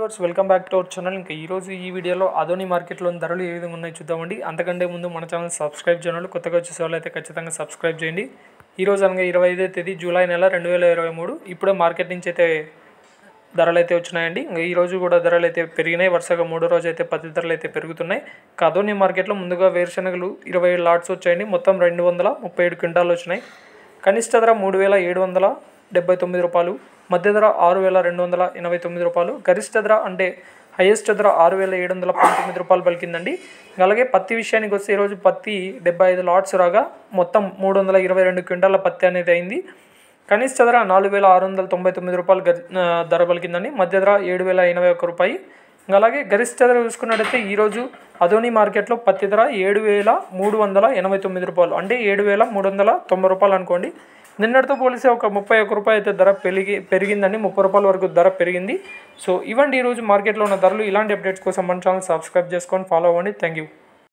viewers welcome back to our channel ఇంకా ఈరోజు ఈ వీడియోలో అదోని మార్కెట్లోని ధరలు ఏ విధంగా ఉన్నాయో చూద్దామండి అంతకంటే ముందు మన ఛానల్ సబ్స్క్రైబ్ చేయాలి కొత్తగా వచ్చే వాళ్ళు అయితే ఖచ్చితంగా సబ్స్క్రైబ్ చేయండి ఈ రోజు అనగా ఇరవై ఐదో తేదీ జూలై నెల రెండు వేల ఇరవై మూడు ఇప్పుడే మార్కెట్ నుంచి అయితే ధరలు అయితే వచ్చినాయండి ఇంకా ఈ రోజు కూడా ధరలు అయితే పెరిగినాయి వరుసగా మూడో రోజు అయితే పత్తి ధరలు అయితే పెరుగుతున్నాయి కదోని మార్కెట్లో ముందుగా వేరుశనగలు ఇరవై ఏడు లాట్స్ వచ్చాయండి మొత్తం రెండు వందల ముప్పై ఏడు క్వింటాలు వచ్చినాయి కనిష్ట ధర మూడు వేల ఏడు వందల డెబ్బై తొమ్మిది రూపాయలు మధ్య ధర ఆరు వేల రెండు వందల ఎనభై తొమ్మిది రూపాయలు గరిష్ట ధర అంటే హైయెస్ట్ ధర ఆరు వేల ఏడు వందల పంతొమ్మిది రూపాయలు పలికిందండి అలాగే పత్తి విషయానికి వస్తే ఈరోజు పత్తి డెబ్బై ఐదు లాట్స్ రాగా మొత్తం మూడు వందల ఇరవై రెండు క్వింటాల పత్తి అనేది అయింది కనిష్ట ధర నాలుగు వేల ఆరు వందల తొంభై తొమ్మిది రూపాయలు గరి ఆ, ధర పలికిందండి మధ్య ధర ఏడు వేల ఎనభై ఒక్క రూపాయి ఇంకా అలాగే గరిష్ట ధర చూసుకున్నట్టయితే ఈరోజు అదోని మార్కెట్లో పత్తి ధర ఏడు వేల మూడు వందల ఎనభై తొమ్మిది రూపాయలు అంటే ఏడు వేల మూడు వందల తొంభై రూపాయలు అనుకోండి నిన్నటితో పోలిస్తే ఒక ముప్పై ఒక్క రూపాయి అయితే ధర పెరిగి పెరిగిందండి ముప్పై రూపాయల వరకు ధర పెరిగింది సో ఇవ్వండి ఈరోజు మార్కెట్లో ఉన్న ధరలు ఇలాంటి అప్డేట్స్ కోసం మన ఛానల్ సబ్స్క్రైబ్ చేసుకొని ఫాలో అవ్వండి థ్యాంక్ యూ